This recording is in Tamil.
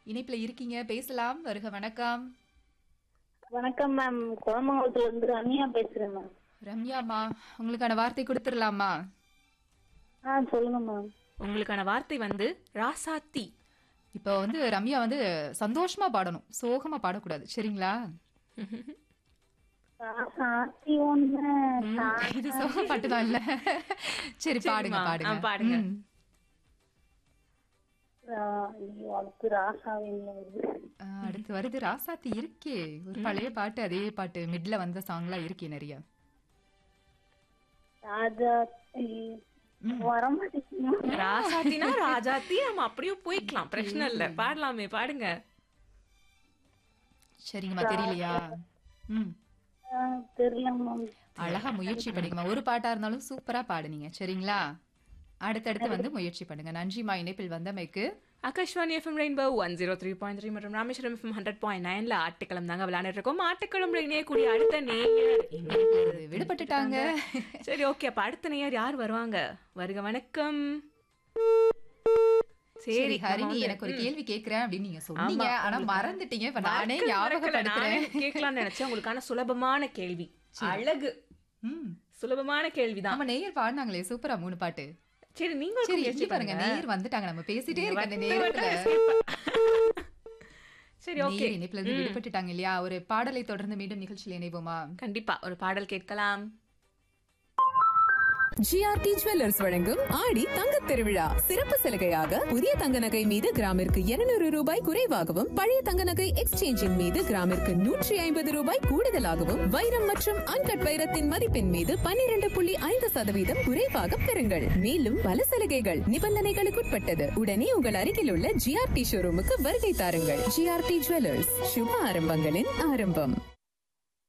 இணைப்புல இருக்கீங்க பேசலாம் வருக வணக்கம் வணக்கம் மேம் குளமங்கலத்துல இருந்து ரம்யா பேசுறேன் மேம் ரம்யாமா உங்களுக்கான வார்த்தை கொடுத்துடலாமா ஆ சொல்லுங்க மேம் உங்களுக்கான வார்த்தை வந்து ராசாத்தி இப்போ வந்து ரம்யா வந்து சந்தோஷமா பாடணும் சோகமா பாடக்கூடாது சரிங்களா சாத்தி ஒண்ணு இது சோக பாட்டு தான் இல்ல சரி பாடுங்க சரிம்மா. பாடுங்க ஆ, பாடுங்க. ம். அடுத்து ராசாவின் வருது ஆ, அடுத்து வருது ராசாத்தி இருக்கே ஒரு பழைய பாட்டு அதே பாட்டு மிட்ல வந்த சாங்லாம் இருக்கே நிறைய ராஜா வரமாட்டேங்குது ராசாத்தினா ராஜாத்தி நம்ம அப்படியே போய்க்கலாம் பிரச்சனை இல்ல பாடலாமே பாடுங்க சரிங்கம்மா தெரியலையா ம் தெரியல மேம் அழகா முயற்சி பண்ணுங்கம்மா ஒரு பாட்டா இருந்தாலும் சூப்பரா பாடுனீங்க சரிங்களா அடுத்தடுத்து வந்து முயற்சி பண்ணுங்க நன்றிமா இணைப்பில் வந்தமைக்கு Akashvani FM Rainbow one zero three point three மற்றும் ராமேஸ்வரம் எஃப்எம் ஹண்ட்ரட் பாயிண்ட் நைன்ல ஆட்டுக்களம் தாங்க விளையாண்டுட்டு இருக்கோம் ஆட்டுக்களம் இணையக்கூடிய அடுத்த நேயர் எங்க இருக்கிறது? விடுபட்டுட்டாங்க சரி ஓகே அப்ப அடுத்த நேயர் யார் வருவாங்க வருக வணக்கம் சரி சரி நம்ம ஹரிணி வந்து- எனக்கு ஒரு கேள்வி கேக்குறேன் அப்படின்னு நீங்க சொன்னீங்க ஆமா, ஆனா உங்களுக்கு மறந்துட்டீங்க இப்ப நானே மறக்கல, ஞாபகப்படுத்துறேன் நானே கேட்கலாம்னு நினைச்சேன் உங்களுக்கான சுலபமான கேள்வி அழகு ம். சுலபமான கேள்விதான் நம்ம நேயர் பாடினாங்களே சூப்பரா மூணு பாட்டு சரி நீங்க சரி முயற்சி இங்க பாருங்க பாருங்க நேயர் வந்துட்டாங்க நம்ம பேசிட்டே இருக்க அந்த வந்து நேரத்துல வந்து சரி ஓகே நேயர் இணைப்புல இருந்து விடுபட்டுட்டாங்க இல்லையா ஒரு பாடலை தொடர்ந்து மீண்டும் நிகழ்ச்சியில் இணைவோமா கண்டிப்பா ஒரு பாடல் கேட்கலாம் ஜிஆர்டி ஜுவல்லர்ஸ் வழங்கும் ஆடி தங்கத் திருவிழா சிறப்பு சலுகையாக புதிய தங்க நகை மீது கிராமிற்கு 200 ரூபாய் குறைவாகவும் பழைய தங்க நகை எக்ஸ்சேஞ்சின் மீது கிராமிற்கு நூற்றி ஐம்பது ரூபாய் கூடுதலாகவும் வைரம் மற்றும் அன்கட் வைரத்தின் மதிப்பின் மீது 12.5% புள்ளி ஐந்து சதவீதம் குறைவாக பெறுங்கள் மேலும் பல சலுகைகள் நிபந்தனைகளுக்குட்பட்டது உடனே உங்கள் அருகில் உள்ள ஜிஆர்டி ஷோரூமுக்கு வருகை தாருங்கள் ஜிஆர்டி ஜுவல்லர்ஸ் சுப ஆரம்பங்களின் ஆரம்பம்